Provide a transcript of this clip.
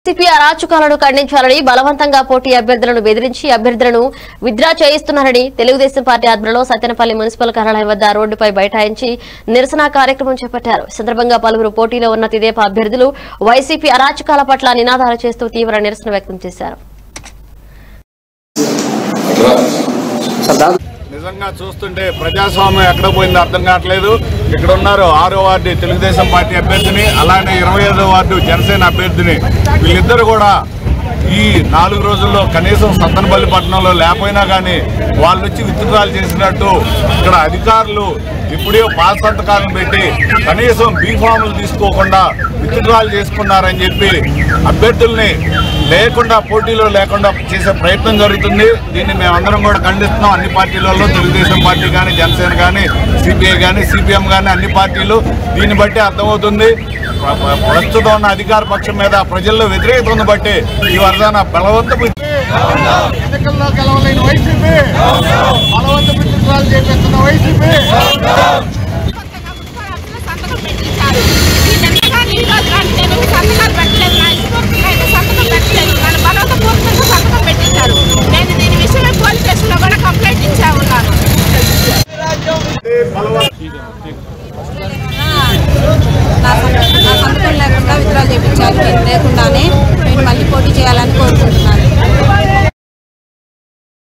YCP అరాచకాలను ఖండించాలని బలవంతంగా పోటీ అభ్యర్థులను బెదిరించి అభ్యర్థులను విత్డ్రా చేయిస్తున్నారని తెలుగుదేశం పార్టీ ఆధ్వర్యంలో సత్యనపల్లి మున్సిపల్ కార్యాలయం వద్ద రోడ్డుపై బైఠాయించి నిరసన కార్యక్రమం చేపట్టారు ఈ సందర్భంగా పలువురు పోటీలో ఉన్న తెదేపా అభ్యర్థులు వైసీపీ అరాచకాల పట్ల నినాదాలు చేస్తూ తీవ్ర నిరసన వ్యక్తం చేశారు నిజంగా చూస్తుంటే ప్రజాస్వామ్యం ఎక్కడ పోయిందో అర్థం కావట్లేదు ఇక్కడ ఉన్నారు ఆరో వార్డు తెలుగుదేశం పార్టీ అభ్యర్థిని అలానే ఇరవై ఐదో వార్డు జనసేన అభ్యర్థిని వీళ్ళిద్దరు కూడా ఈ నాలుగు రోజుల్లో కనీసం సత్తనపల్లి పట్టణంలో లేకపోయినా కానీ వాళ్ళు వచ్చి విత్డ్రాలు చేసినట్టు ఇక్కడ అధికారులు ఇప్పుడే పాస్ సంతకాలను పెట్టి కనీసం బీఫాములు తీసుకోకుండా విత్డ్రాలు చేసుకున్నారని చెప్పి అభ్యర్థుల్ని లేకుండా పోటీలో లేకుండా చేసే ప్రయత్నం జరుగుతుంది దీన్ని మేమందరం కూడా ఖండిస్తున్నాం అన్ని పార్టీలలో తెలుగుదేశం పార్టీ కానీ జనసేన కానీ సిపిఐ కానీ సిపిఎం కానీ అన్ని పార్టీలు దీన్ని బట్టి అర్థమవుతుంది ప్ర- ప్ర- ప్రస్తుతం ఉన్న అధికార పక్షం మీద ప్రజల్లో వ్యతిరేకత ఉంది బట్టి ఈ వరదాన బలవంతపు ఎన్నికల్లో గెలవలేని వైసీపీ బలవంతపు చిత్రాలు చేపిస్తున్న వైసీపీ సంతకం పెట్టించారు వీళ్ళెంతగా ఈ రోజు కానీ నేను సంతకాలు పెట్టలేదు నా ఇష్టపూర్తిగా అయితే సంతకం పెట్టలేదు నన్ను బలవంతపూర్వకంగా సంతకం పెట్టించారు నేను దీని విషయమై పోలీస్ స్టేషన్లో కూడా కంప్లైంట్ ఇచ్చా ఉన్నాను నా సంతకం నా సంతకం లేకుండా విత్డ్రా చేయించారు నేను లేకుండానే నేను మళ్ళీ పోటీ చేయాలని కోరుకుంటున్నాను